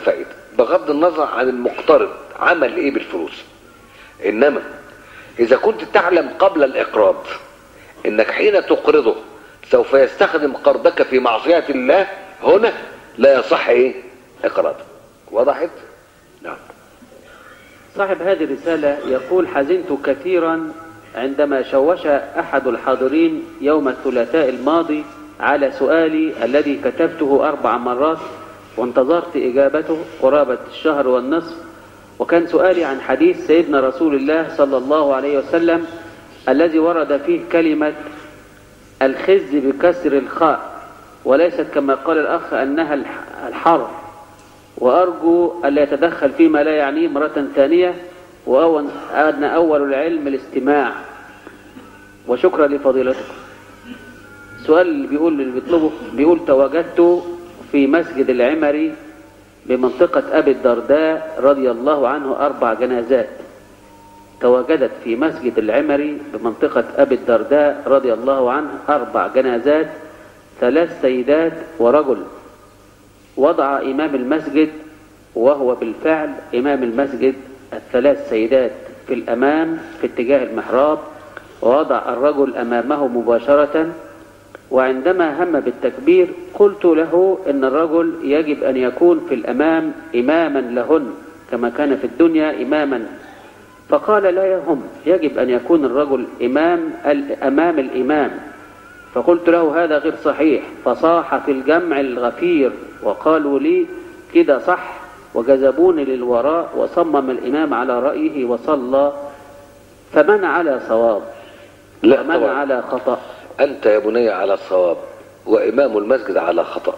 بغض النظر عن المقترض عمل ايه بالفلوس انما اذا كنت تعلم قبل الاقراض انك حين تقرضه سوف يستخدم قرضك في معصية الله هنا لا يصح ايه اقراضه وضحت نعم صاحب هذه الرسالة يقول حزنت كثيرا عندما شوش أحد الحاضرين يوم الثلاثاء الماضي على سؤالي الذي كتبته أربع مرات وانتظرت إجابته قرابة الشهر والنصف وكان سؤالي عن حديث سيدنا رسول الله صلى الله عليه وسلم الذي ورد فيه كلمة الخز بكسر الخاء وليست كما قال الأخ أنها الح- الحر وأرجو ألا يتدخل فيما لا يعنيه مرة ثانية وأول أن أول العلم الاستماع وشكرا لفضيلتكم السؤال اللي بيقول اللي بيطلبه بيقول تواجدت في مسجد العمري بمنطقة أبي الدرداء رضي الله عنه أربع جنازات تواجدت في مسجد العمري بمنطقة أبي الدرداء رضي الله عنه أربع جنازات ثلاث سيدات ورجل وضع إمام المسجد وهو بالفعل إمام المسجد الثلاث سيدات في الأمام في اتجاه المحراب ووضع الرجل أمامه مباشرة وعندما هم بالتكبير قلت له إن الرجل يجب أن يكون في الأمام إماما لهن كما كان في الدنيا إماما فقال لا يهم يجب أن يكون الرجل إمام أمام الإمام فقلت له هذا غير صحيح فصاح في الجمع الغفير وقالوا لي كده صح وجذبوني للوراء وصمم الإمام على رأيه وصلى فمن على صواب لا ومن طبعا على خطأ أنت يا بني على الصواب وإمام المسجد على خطأ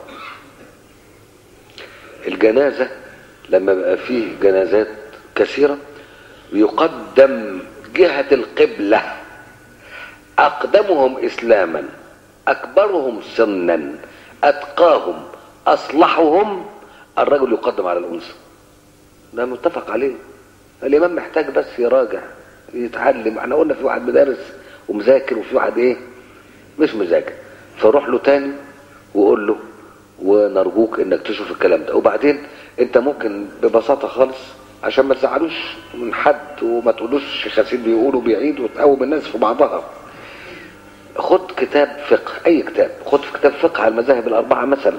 الجنازة لما بقى فيه جنازات كثيرة يقدم جهة القبلة أقدمهم إسلاما أكبرهم سنا أتقاهم أصلحهم الرجل يقدم على الأنثى ده متفق عليه الإمام محتاج بس يراجع يتعلم احنا قلنا في واحد مدرس ومذاكر وفي واحد ايه مش مذاكر فروح له تاني وقول له ونرجوك انك تشوف الكلام ده وبعدين انت ممكن ببساطه خالص عشان ما تزعلوش من حد وما تقولوش خاسين بيقولوا بيعيد وتقوم الناس في بعضها خد كتاب فقه اي كتاب خد في كتاب فقه على المذاهب الاربعه مثلا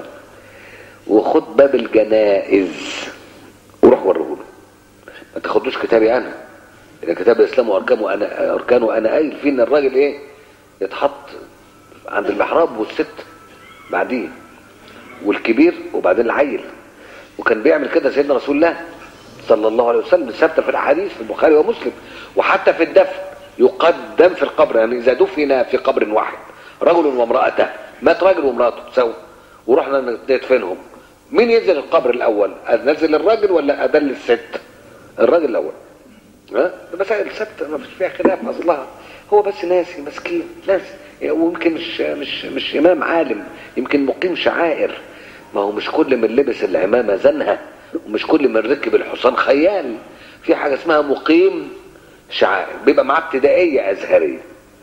وخد باب الجنائز وروح وريه له ما تاخدوش كتابي انا لان كتاب الاسلام واركانه انا اركانه انا قايل فيه ان الراجل ايه يتحط عند المحراب والست بعديه والكبير وبعدين العيل وكان بيعمل كده سيدنا رسول الله صلى الله عليه وسلم ثابته في الاحاديث في البخاري ومسلم وحتى في الدفن يقدم في القبر يعني اذا دفن في قبر واحد رجل وامراته مات راجل وامراته سوا ورحنا ندفنهم مين ينزل القبر الاول انزل الراجل ولا ادل الست الراجل الاول ها مسائل ثابته ما فيش فيها خلاف اصلها هو بس ناسي مسكين ناسي ويمكن مش مش مش امام عالم يمكن مقيم شعائر ما هو مش كل من لبس العمامه زنها ومش كل من ركب الحصان خيال في حاجه اسمها مقيم شعائر بيبقى معاه ابتدائيه ازهريه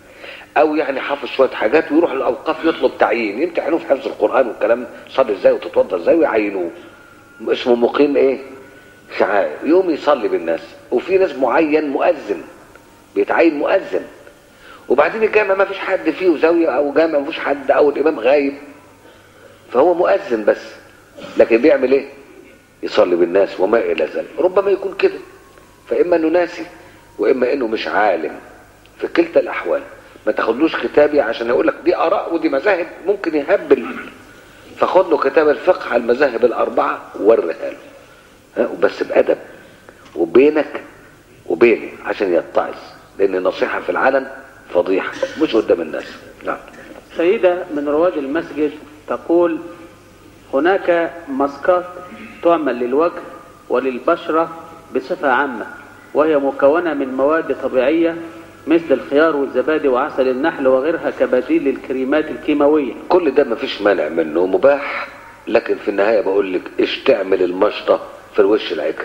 او يعني حافظ شويه حاجات ويروح الاوقاف يطلب تعيين يمتحنوه في حفظ القران والكلام تصلي ازاي وتتوضا ازاي ويعينوه اسمه مقيم ايه شعائر يوم يصلي بالناس وفي ناس معين مؤذن بيتعين مؤذن وبعدين الجامع ما فيش حد فيه زاويه او جامع ما فيش حد او الامام غايب فهو مؤذن بس لكن بيعمل ايه يصلي بالناس وما الى ذلك ربما يكون كده فاما انه ناسي واما انه مش عالم في كلتا الاحوال ما تاخدلوش كتابي عشان يقول لك دي اراء ودي مذاهب ممكن يهبل فخد له كتاب الفقه على المذاهب الاربعه ووريها له ها وبس بادب وبينك وبيني عشان يتعظ لان النصيحه في العلن فضيحه مش قدام الناس نعم سيدة من رواد المسجد تقول هناك ماسكات تعمل للوجه وللبشرة بصفة عامة وهي مكونة من مواد طبيعية مثل الخيار والزبادي وعسل النحل وغيرها كبديل للكريمات الكيماوية كل ده مفيش مانع منه مباح لكن في النهايه بقول لك ايش تعمل المشطه في الوش العكر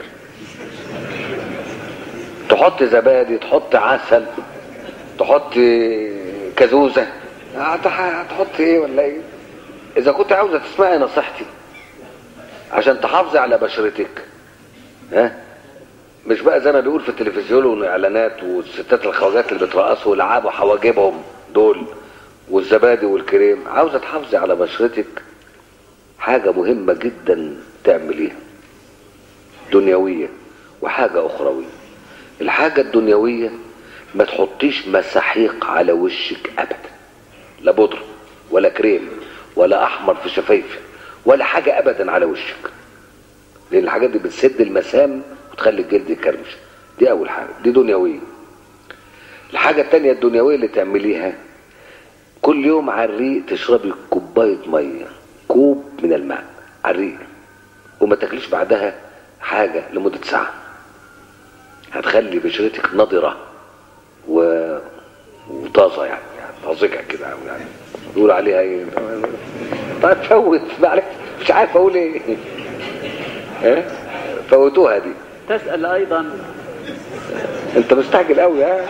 تحط زبادي تحط عسل تحط كزوزه هتح- هتحط ايه ولا ايه اذا كنت عاوزه تسمعي نصيحتي عشان تحافظي على بشرتك ها مش بقى زي ما بيقول في التلفزيون والاعلانات والستات الخواجات اللي بترقصوا ويلعبوا حواجبهم دول والزبادي والكريم عاوزه تحافظي على بشرتك حاجه مهمه جدا تعمليها دنيويه وحاجه اخرويه الحاجه الدنيويه ما تحطيش مساحيق على وشك ابدا لا بودره ولا كريم ولا احمر في شفايفك ولا حاجه ابدا على وشك لان الحاجات دي بتسد المسام وتخلي الجلد يكرمش دي اول حاجه دي دنيويه الحاجه التانية الدنيويه اللي تعمليها كل يوم على الريق تشربي كوبايه ميه كوب من الماء على الريق وما تاكليش بعدها حاجه لمده ساعه هتخلي بشرتك نضره و... وطازه يعني يعني طازجه كده يعني يقول عليها ايه طيب فوت معلش مش عارف اقول ايه ها فوتوها دي تسأل أيضا انت مستعجل قوي ها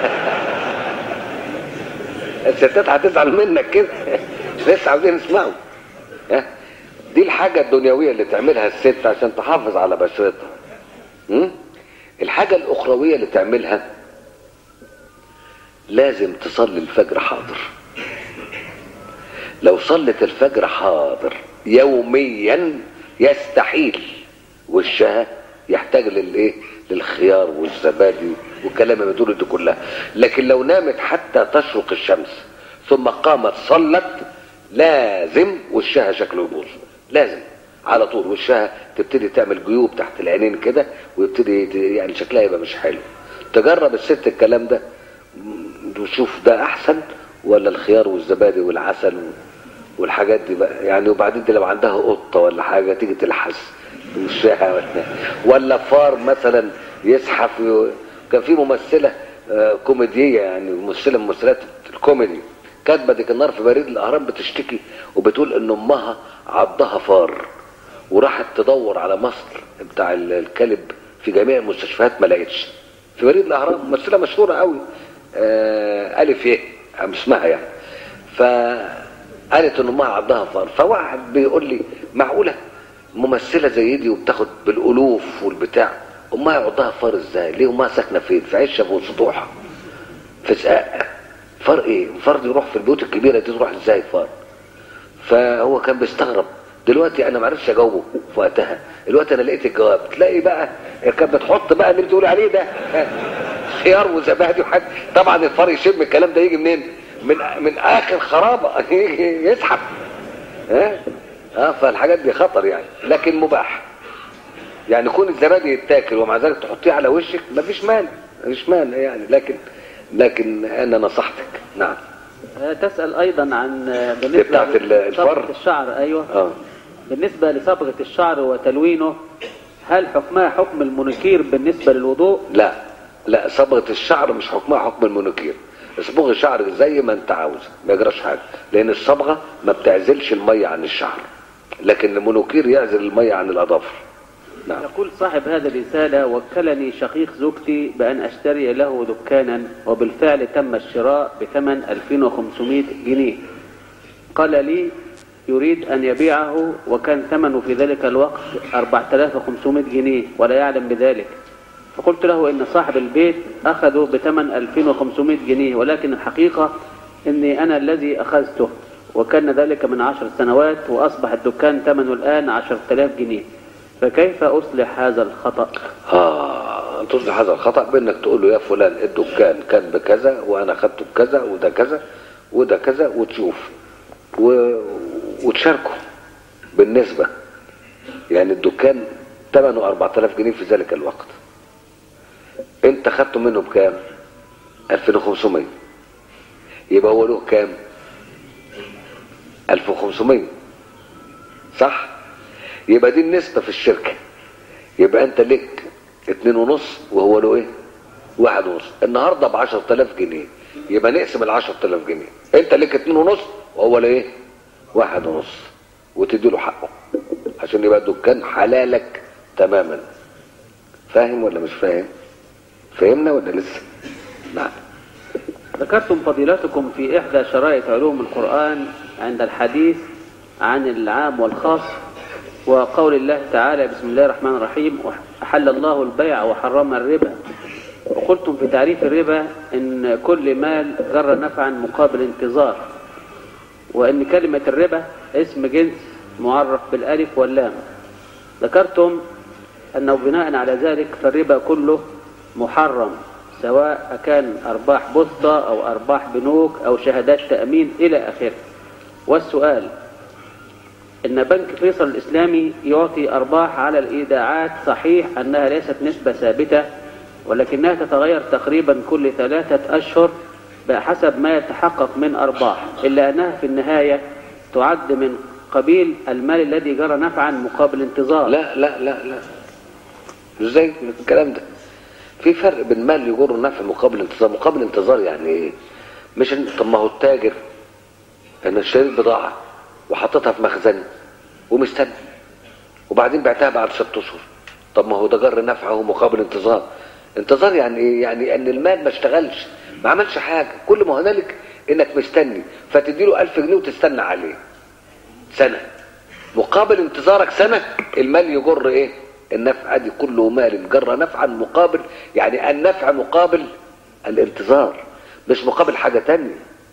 الستات هتزعل منك كده لسه عاوزين يسمعوا ها دي الحاجة الدنيوية اللي تعملها الست عشان تحافظ على بشرتها م? الحاجة الأخروية اللي تعملها لازم تصلي الفجر حاضر لو صلت الفجر حاضر يوميا يستحيل وشها يحتاج للايه للخيار والزبادي والكلام اللي بتقوله دي كلها لكن لو نامت حتى تشرق الشمس ثم قامت صلت لازم وشها شكله يبوظ لازم على طول وشها تبتدي تعمل جيوب تحت العينين كده ويبتدي يت- يعني شكلها يبقى مش حلو تجرب الست الكلام ده م- وشوف ده احسن ولا الخيار والزبادي والعسل والحاجات دي بقى يعني وبعدين دي لو عندها قطه ولا حاجه تيجي تلحس وشها ولا ولا فار مثلا يزحف و- كان في ممثله آه، كوميديه يعني ممثله من ممثلات الكوميدي كاتبه ديك النهار في بريد الاهرام بتشتكي وبتقول ان امها عضها فار وراحت تدور على مصل بتاع ال- الكلب في جميع المستشفيات ما لقيتش في بريد الاهرام ممثله مشهوره قوي آه الف يه اسمها يعني فقالت ان امها عضها فار فواحد بيقول لي معقوله ممثله زي دي وبتاخد بالالوف والبتاع امها يعضها فار ازاي ليه امها ساكنه فين في عشه في سطوحها في سقاق فار ايه فار دي يروح في البيوت الكبيره دي تروح ازاي فار فهو كان بيستغرب دلوقتي انا ما عرفتش اجاوبه في وقتها دلوقتي انا لقيت الجواب تلاقي بقى كانت بتحط بقى اللي بتقول عليه ده خيار وزبادي وحاجه طبعا الفار يشم الكلام ده يجي منين من من اخر خرابه يسحب ها اه فالحاجات دي خطر يعني لكن مباح يعني كون الزبادي يتاكل ومع ذلك تحطيه على وشك مفيش مانع مفيش مانع يعني لكن لكن انا نصحتك نعم آه، تسأل أيضا عن آه، بالنسبة بتاعت ال- الفر؟ لصبغة الشعر أيوه اه بالنسبة لصبغة الشعر وتلوينه هل حكمها حكم المونيكير بالنسبة للوضوء؟ لا لا صبغه الشعر مش حكمها حكم المونوكير اصبغ الشعر زي ما انت عاوز ما يجراش حاجه لان الصبغه ما بتعزلش الميه عن الشعر لكن المونوكير يعزل الميه عن الاظافر نعم يقول صاحب هذا الرسالة وكلني شقيق زوجتي بأن أشتري له دكانا وبالفعل تم الشراء بثمن 2500 جنيه قال لي يريد أن يبيعه وكان ثمنه في ذلك الوقت 4500 جنيه ولا يعلم بذلك فقلت له إن صاحب البيت أخذه بثمن 2500 جنيه ولكن الحقيقة إني أنا الذي أخذته وكان ذلك من عشر سنوات وأصبح الدكان ثمنه الآن 10000 جنيه فكيف أصلح هذا الخطأ اه تصلح هذا الخطا بانك تقول له يا فلان الدكان كان بكذا وانا اخدته بكذا وده كذا وده كذا وتشوف و... وتشاركه بالنسبه يعني الدكان ثمنه 4000 جنيه في ذلك الوقت انت خدته منه بكام 2500 يبقى هو له كام 1500 صح يبقى دي النسبة في الشركة يبقى انت لك اتنين ونص وهو له ايه واحد ونص النهاردة بعشر تلاف جنيه يبقى نقسم العشر تلاف جنيه انت لك اتنين ونص وهو له ايه واحد ونص وتدي له حقه عشان يبقى الدكان حلالك تماما فاهم ولا مش فاهم فهمنا ولا لسه نعم ذكرتم فضيلتكم في إحدى شرائط علوم القرآن عند الحديث عن العام والخاص وقول الله تعالى بسم الله الرحمن الرحيم أحل الله البيع وحرم الربا وقلتم في تعريف الربا إن كل مال جر نفعا مقابل انتظار وإن كلمة الربا اسم جنس معرف بالألف واللام ذكرتم أنه بناء على ذلك فالربا كله محرم سواء كان أرباح بسطة أو أرباح بنوك أو شهادات تأمين إلى آخره والسؤال إن بنك فيصل الإسلامي يعطي أرباح على الإيداعات صحيح أنها ليست نسبة ثابتة ولكنها تتغير تقريبا كل ثلاثة أشهر بحسب ما يتحقق من أرباح إلا أنها في النهاية تعد من قبيل المال الذي جرى نفعا مقابل انتظار لا لا لا لا ازاي الكلام ده في فرق بين مال يجر نفع مقابل انتظار مقابل انتظار يعني ايه مش إن- طب ما هو التاجر انا اشتريت بضاعه وحطيتها في مخزني ومستني وبعدين بعتها بعد ست اشهر طب ما هو ده جر نفع هو مقابل انتظار انتظار يعني ايه يعني ان المال ما اشتغلش ما عملش حاجه كل ما هنالك انك مستني فتديله ألف جنيه وتستنى عليه سنه مقابل انتظارك سنة المال يجر ايه النفع دي كله مال جر نفعا مقابل يعني النفع مقابل الانتظار مش مقابل حاجة تانية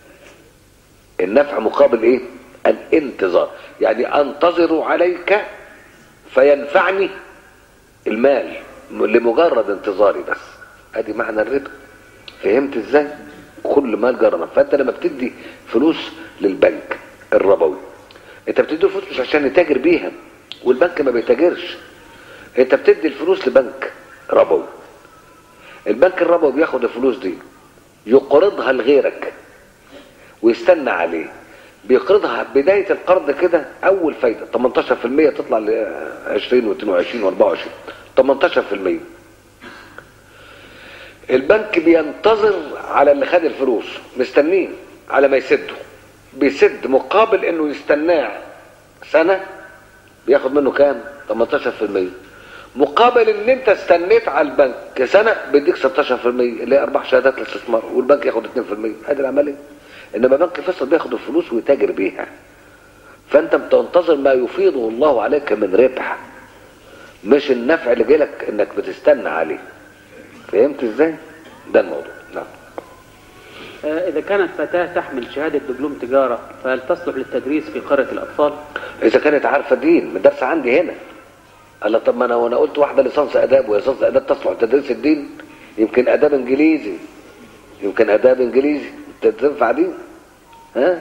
النفع مقابل ايه الانتظار يعني انتظر عليك فينفعني المال لمجرد انتظاري بس ادي معنى الربا فهمت ازاي كل مال جر نفع فانت لما بتدي فلوس للبنك الربوي انت بتدي فلوس مش عشان يتاجر بيها والبنك ما بيتاجرش انت بتدي الفلوس لبنك ربوي البنك الربوي بياخد الفلوس دي يقرضها لغيرك ويستنى عليه بيقرضها بداية القرض كده أول فايدة 18% تطلع ل 20 و 22 و 24 18% البنك بينتظر على اللي خد الفلوس مستنيه على ما يسده بيسد مقابل انه يستناه سنة بياخد منه كام 18% مقابل ان انت استنيت على البنك سنة بيديك 16% اللي هي ارباح شهادات الاستثمار والبنك ياخد 2% هذه العملية انما بنك فيصل بياخد الفلوس ويتاجر بيها فانت بتنتظر ما يفيضه الله عليك من ربح مش النفع اللي جالك انك بتستنى عليه فهمت ازاي ده الموضوع نعم آه، إذا كانت فتاة تحمل شهادة دبلوم تجارة فهل تصلح للتدريس في قرية الأطفال؟ اذا كانت عارفه دين الدرس عندي هنا قال لها طب ما انا وانا قلت واحده ليسانس اداب وليسانس اداب تصلح لتدريس الدين يمكن اداب انجليزي يمكن اداب انجليزي تنفع دي ها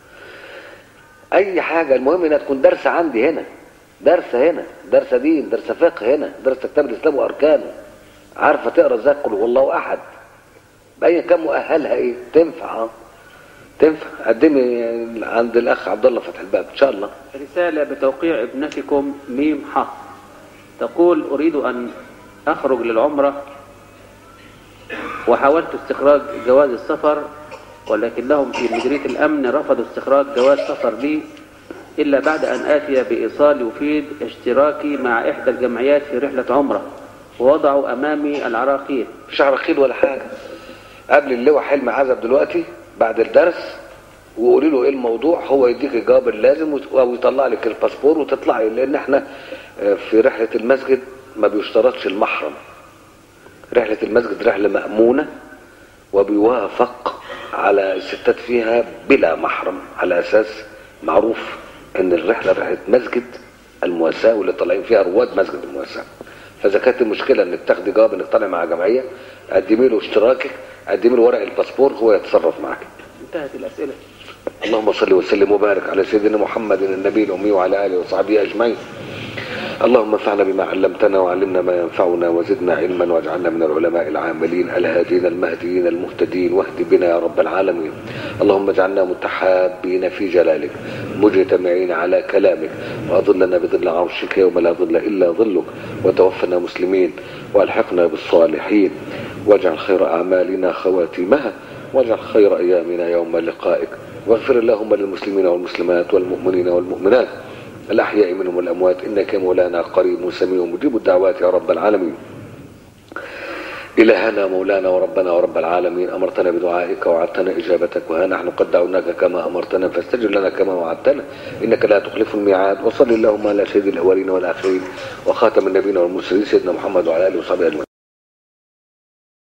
اي حاجه المهم انها تكون درس عندي هنا درس هنا درس دين درس فقه هنا درس كتاب الاسلام واركانه عارفه تقرا ازاي قل هو الله احد بايا كان مؤهلها ايه تنفع اه تنفع قدمي عند الاخ عبد الله فتح الباب ان شاء الله رسالة بتوقيع ابنتكم ميم ح تقول أريد أن أخرج للعمرة وحاولت استخراج جواز السفر ولكنهم في مديرية الأمن رفضوا استخراج جواز سفر لي إلا بعد أن آتي بإيصال يفيد اشتراكي مع إحدى الجمعيات في رحلة عمرة ووضعوا أمامي العراقيل مش عراقيل ولا حاجه قبل اللواء حلمي عزب دلوقتي بعد الدرس وقولي له ايه الموضوع هو يديك الجواب اللازم وت- ويطلع لك الباسبور وتطلعي لان احنا آه، في رحله المسجد ما بيشترطش المحرم رحله المسجد رحله مامونه وبيوافق على الستات فيها بلا محرم على اساس معروف ان الرحله رحله مسجد المواساه واللي طالعين فيها رواد مسجد المواساه فاذا كانت المشكله انك تاخدي جواب انك طالع مع جمعيه قدمي له اشتراكك قدمي له ورق الباسبور هو يتصرف معاك انتهت الأسئلة اللهم صل وسلم وبارك على سيدنا محمد النبي الأمي وعلى آله وصحبه أجمعين اللهم انفعنا بما علمتنا وعلمنا ما ينفعنا وزدنا علما واجعلنا من العلماء العاملين الهادين المهديين المهتدين واهد بنا يا رب العالمين اللهم اجعلنا متحابين في جلالك مجتمعين على كلامك واظلنا بظل عرشك يوم لا ظل الا ظلك وتوفنا مسلمين والحقنا بالصالحين واجعل خير اعمالنا خواتيمها واجعل خير ايامنا يوم لقائك واغفر اللهم للمسلمين والمسلمات والمؤمنين والمؤمنات الأحياء منهم والأموات إنك مولانا قريب سميع مجيب الدعوات يا رب العالمين إلهنا مولانا وربنا ورب العالمين أمرتنا بدعائك ووعدتنا إجابتك وها نحن قد دعوناك كما أمرتنا فاستجب لنا كما وعدتنا إنك لا تخلف الميعاد وصل اللهم على سيد الأولين والآخرين وخاتم النبيين والمرسلين سيدنا محمد وعلى آله وصحبه أجمعين